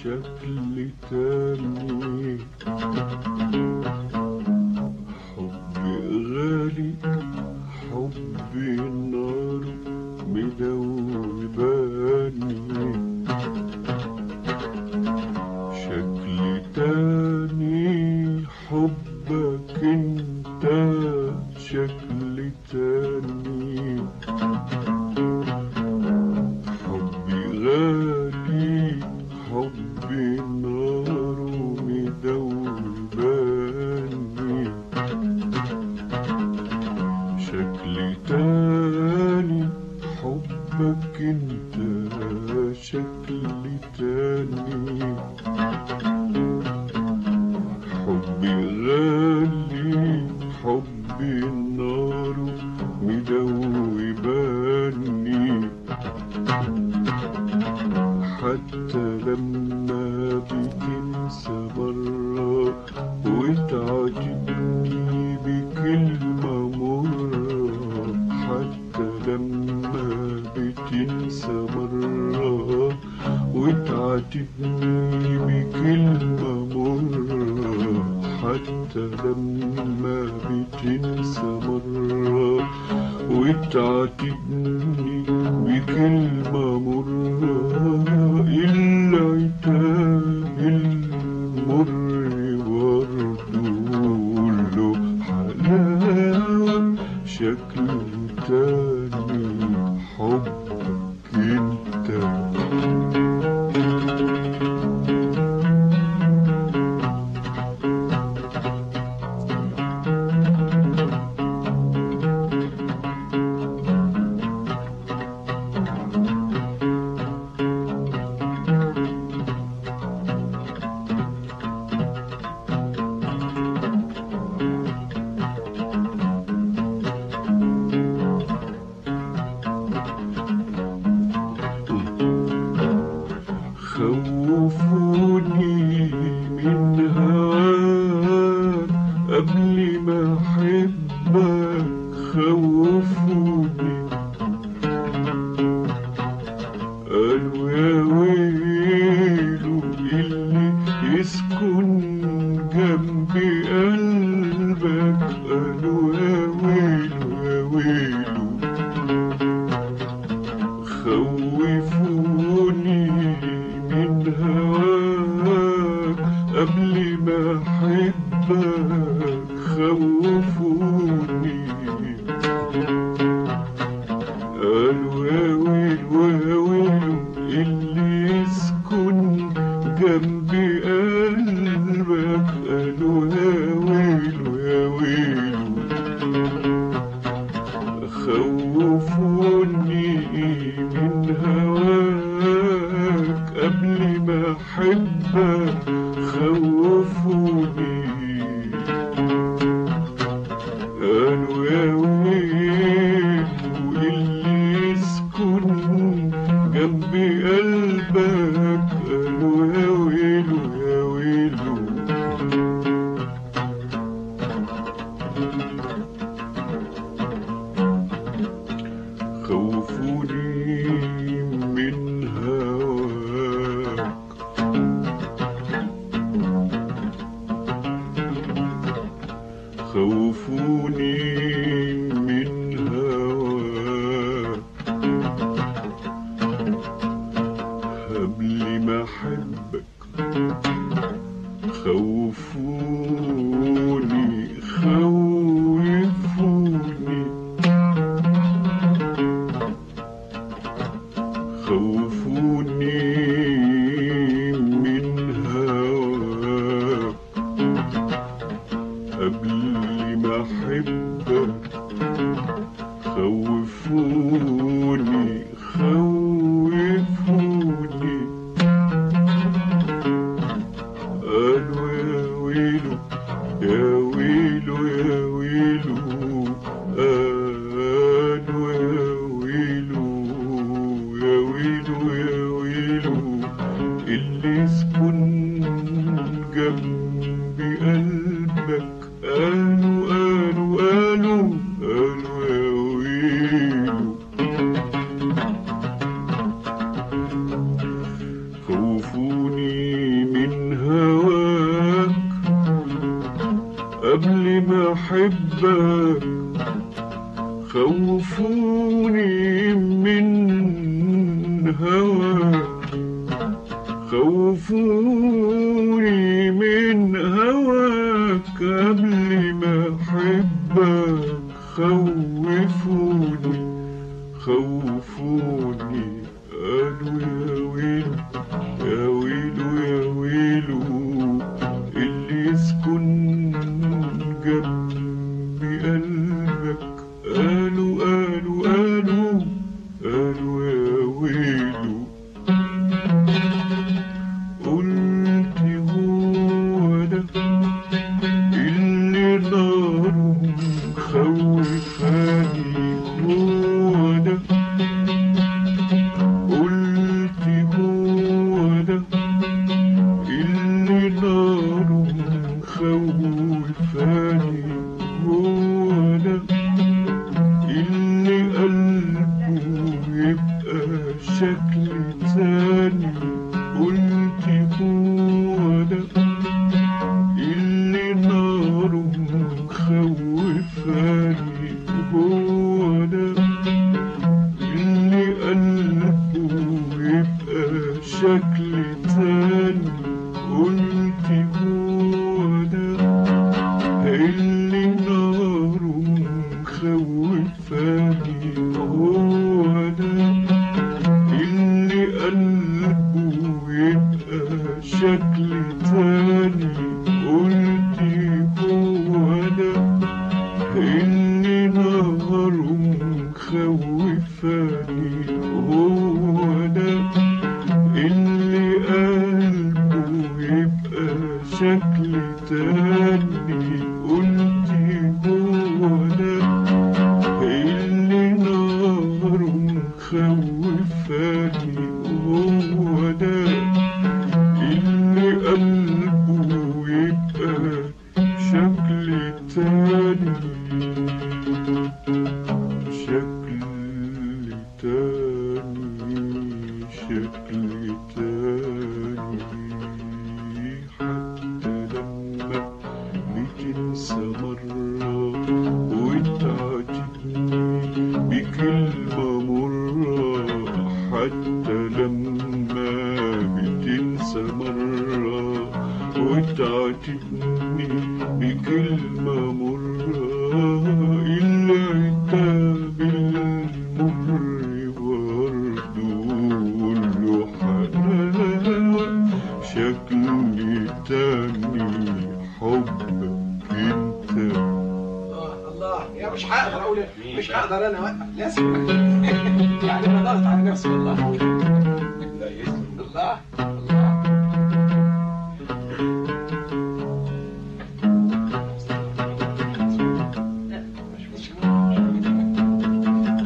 شكل تاني حبي غالي حبي نار مدوباني شكل تاني حبك انت شكل تاني حبي غالي حبي نار مدوباني شكل تاني حبك انت شكل تاني حبي غالي حبي النار مدوباني حتى لما بتنسى مرة وتعجبني بكلمة مرة حتى لما بتنسى مرة وتعاتبني بكلمة مرة حتى لما بتنسى مرة وتعاتبني بكلمة مرة العتاب المر برضه له حلاوة شكل تاني حبك انت خوفوني من هواك قبل ما احبك خوفوني قالوا يا ويلو اللي يسكن جنب قلبك قالوا يا ويلو يا ويلو خوفوني من هواك قبل ما احبك خوفوني قالوا يا ويلو يا ويلو اللي يسكن جنب قلبك قالوا يا ويلو يا ويلو خوفوني من هواك قبل ما احبك خوفوني قالوا يا ويلو اللي يسكن جنب قلبك قالوا يا ويلو يا ويلو خوفوني من هواك خوفوني من هواك قبل ما احبك خوفوني خوفوني خوفوني من هواك قبل ما احبك خوفوني خوفوني قالوا يا ويلو يا ويلو يا ويلو قالوا يا ويلو يا ويلو يا ويلو اللي يسكن جنب قلبك قالوا قالوا قالوا قالوا يا ويلو خوفوني هواك خوفوني من هواك قبل ما احبك خوفوني خوفوني قالوا يا ويلو يا ويلو يا ويلو اللي يسكن جنب قلبك قالوا قالوا قالوا قالوا يا ويلو قلت هو ده اللي ناره مخوفاني هو ده قلت هو ده اللي ناره مخوفاني هو ده اللي قلبه يبقى شكل تاني قلت هو ده اللي ناره مخوفاني هو ده اللي قلبه يبقى شكل تاني قلت هو ده اللي ناره مخوفاني هو ده اللي قلبه يبقى شكل تاني قلت هو ده اللي ناره مخوفاني هو ده اللي قلبه يبقى شكل تاني قلت هو ده اللي ناره مخوفاني هو ده اللي قلبه يبقى شكل تاني شكل تاني شكل تاني حتى لما بتنسى مرة وتعاتبني بكلمة مرة حتى لما بتنسى مرة وتعاتبني بكلمة مرة العتاب المر برضه له حلاوة شكل تاني حبك انت الله الله يا مش هقدر اقول مش هقدر انا اوقف لازم يعني انا ضغط على نفسي والله لا يسلم الله الله مش مشكلة.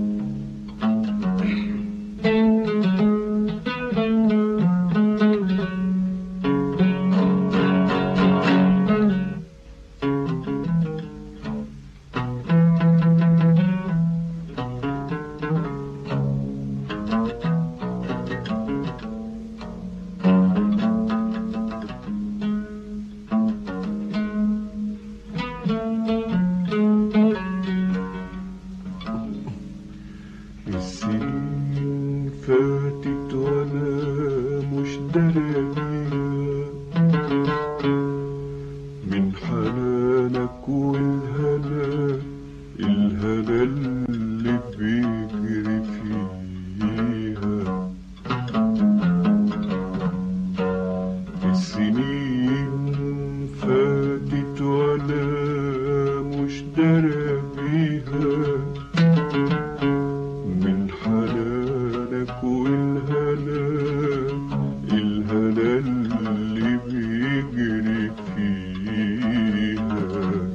السنين فاتت وانا مش داري من حنانك والهنا الهنا اللي بيجري فيها السنين فاتت وانا مش داري بيها من حنانك والهنا الهنا اللي بيجري فيها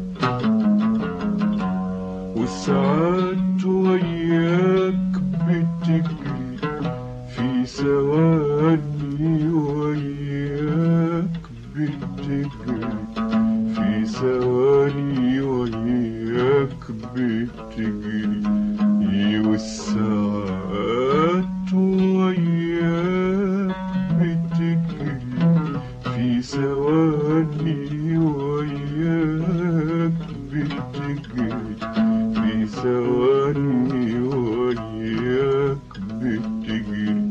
والساعات وياك بتجري في ثواني وياك بتجري في ثواني وياك بتجري والساعات وياك بتجري في ثواني وياك بتجري في ثواني وياك بتجري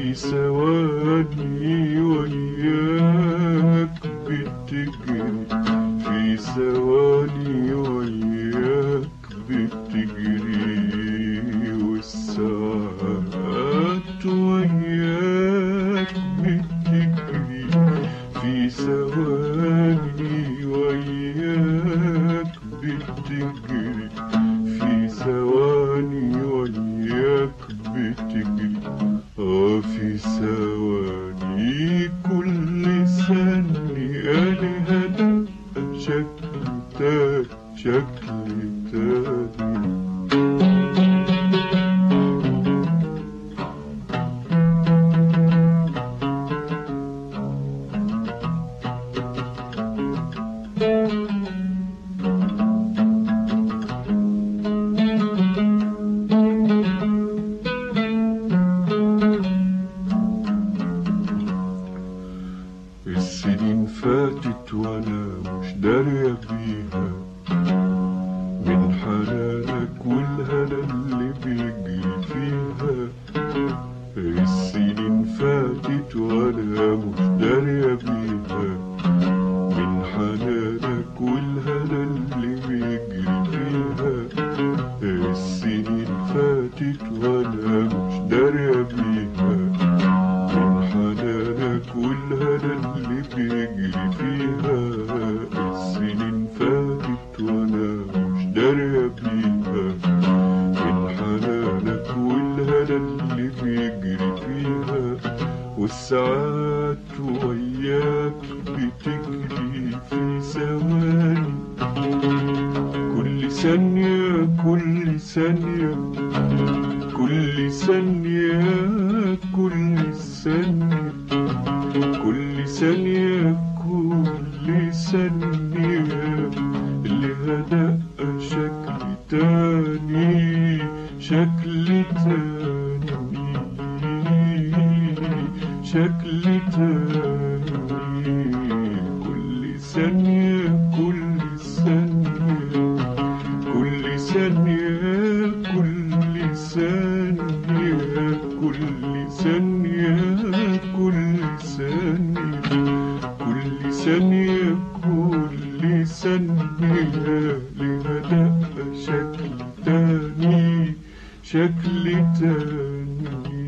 في ثواني وياك بتجري في ثواني وياك بتجري والساعات وياك بتجري في ثواني وياك بتجري في ثواني وياك بتجري اه في ثواني كل ثانية لها دقة شكل تاني شكل تاني السنين فاتت وانا مش دارية بيها من حنانك والهنا اللي بيجري فيها السنين فاتت وانا مش دارية بيها من حنانك والهنا اللي بيجري فيها السنين فاتت وانا مش دارية بيها من حنانك والهنا اللي بيجري فيها السنين فاتت وانا مش دارية بيها من حنانك والهنا اللي بيجري فيها والساعات وياك بتجري في ثواني كل ثانية كل ثانية كل ثانية كل ثانية كل ثانية كل ثانية لها دقة شكل تاني شكل تاني شكل تاني كل ثانية كل ثانية كل ثانية كل ثانية كل ثانية كل ثانية كل ثانية كل ثانية لها دقة شكل تاني شكل تاني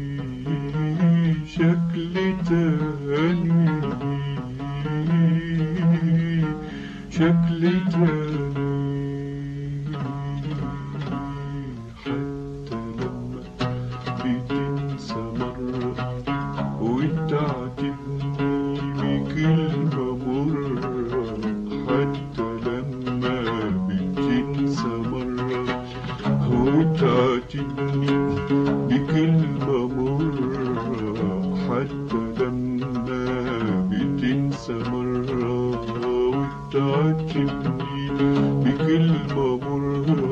شكل تاني شكل تاني حتى لما بتنسى مرة وتعاتبني بكلمة مرة حتى لما بتنسى مرة وتعاتبني بكلمة مرة حتى لما بتنسى مرة وتعاتبني بكلمة مرة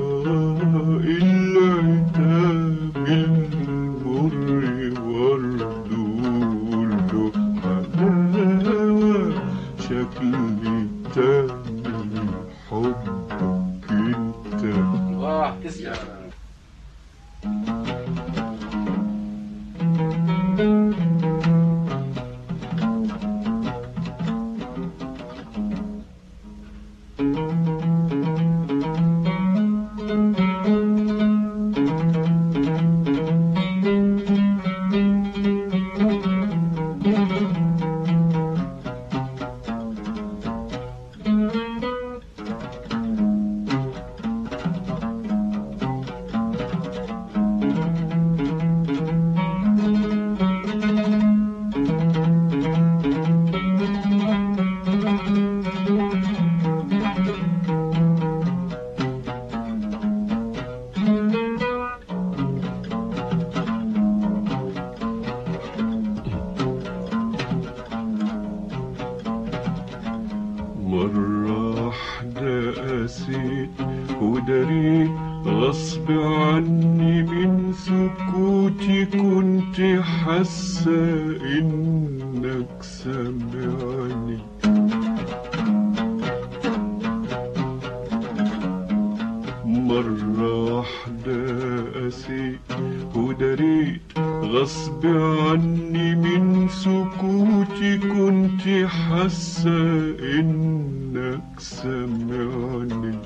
العتاب المر برضو له حلاوة شكل تاني حبك انت الله تسلم مرة واحدة قسيت ودريت غصب عني من سكوتي كنت حاسة إنك سامعني مرة واحدة قسيت ودريت غصب عني من سكوتي كنت حاسة إنك سمعني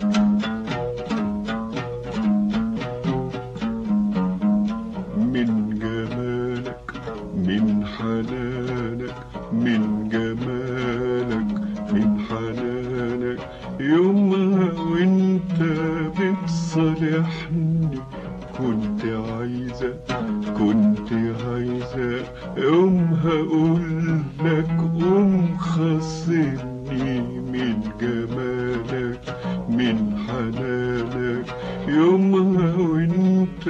من جمالك من حنانك من جمالك من حنانك يومها وانت بتصالحني كنت عايزة كنت عايزة يومها اقول لك قوم خاصمني من جمالك من حنانك يومها وانت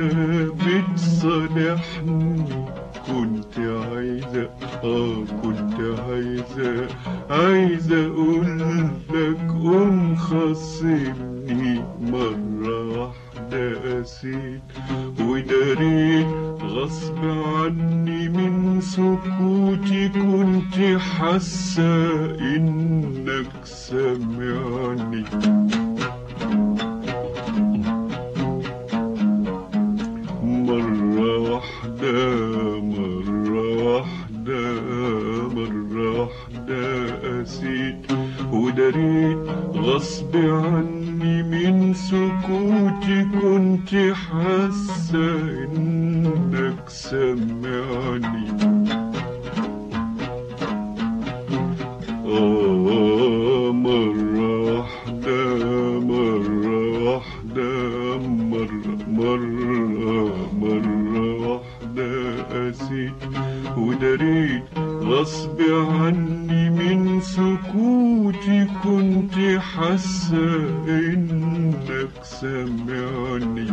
بتصالحني كنت عايزة اه كنت عايزة عايزة اقول لك قوم خاصمني مرة واحدة قسيت وداريت غصب عني من سكوتي كنت حاسة انك سامعني مرة واحدة مرة واحدة مرة واحدة قسيت وداريت غصب عني من سكوتي كنت حاسة انك سامعني آه مرة واحدة مرة واحدة مرة مرة مرة واحدة قسيت وداريت غصب عني من سكوتي كنت حاسة إنك سامعني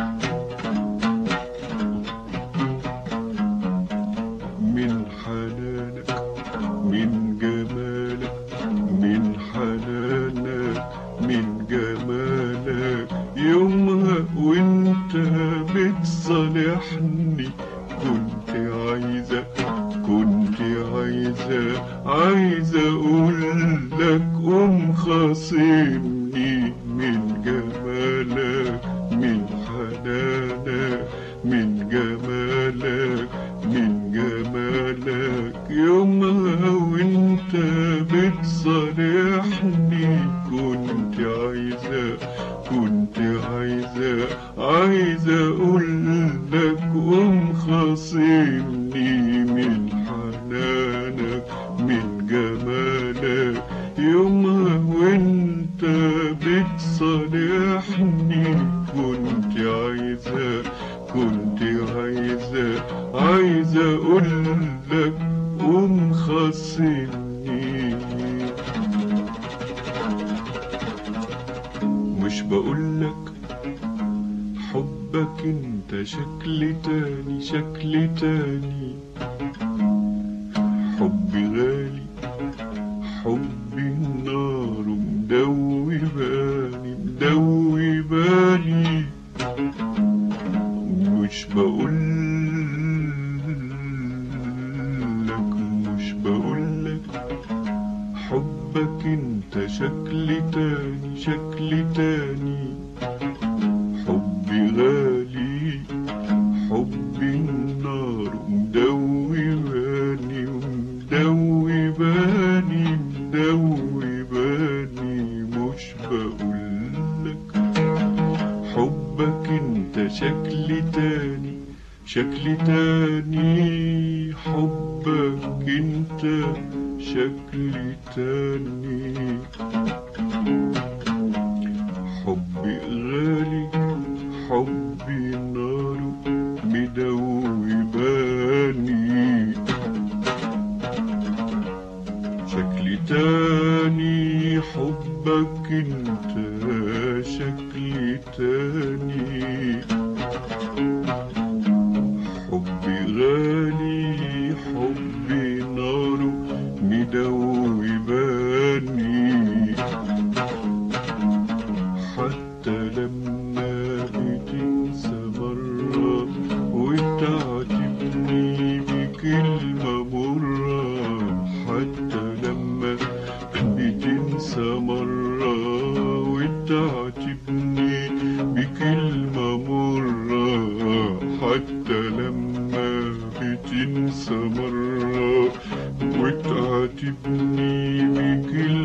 من حنانك من جمالك من حنانك من جمالك يومها وانت بتصالحني كنت عايزة كنت عايزة عايزة اقول لك قوم خاصمني من جمالك من حنانك من جمالك من جمالك يومها وانت بتصالحني كنت عايزة كنت عايزة عايزة اقول لك قوم خاصمني من حنانك من جمالك يومها وانت بتصالحني كنت عايزة كنت عايزة عايزة اقول لك قوم خاصمني مش بقولك حبك انت شكل تاني شكل تاني حبي غالي حبي النار مدوباني مدوباني مش بقول لك مش بقول لك حبك انت شكل تاني شكل تاني حبي غالي حبي النار مدوباني مدوباني مدوباني مش بقولك حبك انت شكل تاني شكل تاني حبك انت شكل تاني حبي غالي حبي نار مدوباني شكل تاني حبك انت شكل تاني حبي غالي حبي نار مدوباني حتى لما بتنسى مرة وتعاتبني بكلمة مرة حتى لما بتنسى مرة مرة وتعاتبني بكلمة